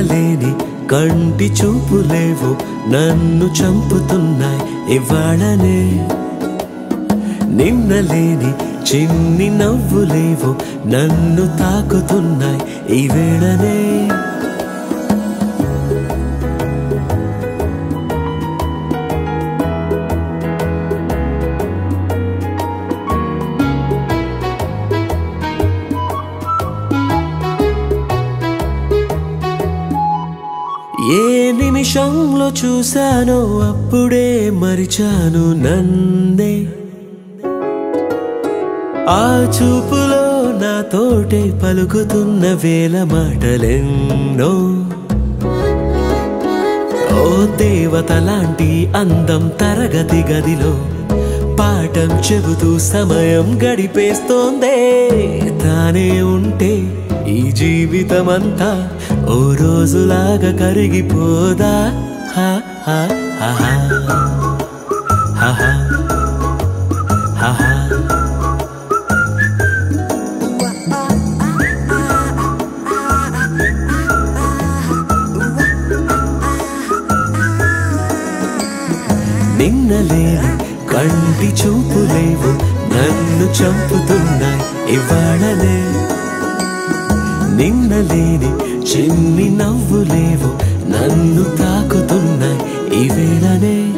నిన్నలేని కంటి చూపులేవు నన్ను చంపుతున్నాయి ఇవాళనే నిన్నలేని చిన్ని నవ్వులేవు నన్ను తాకుతున్నాయి ఈ వేళనే ఏ నిమిషంలో చూశానో అప్పుడే మరిచాను నన్నే ఆ చూపులో నాతోటే పలుకుతున్న వేల మాటలెన్నో ఓ దేవత లాంటి అందం తరగతి గదిలో పాఠం చెబుతూ సమయం గడిపేస్తోందే తానే ఉంటే ఈ జీవితమంతా ఓ రోజులాగా కరిగిపోదా హా హా హా హా హా హా హా హా నిన్నలేని కంటి చూపులేవు నన్ను చంపుతున్నాయి ఇవాళనే నిన్నలేని చిన్ని నవ్వులేవు నన్ను తాకుతున్నాయి ఈ వేళనే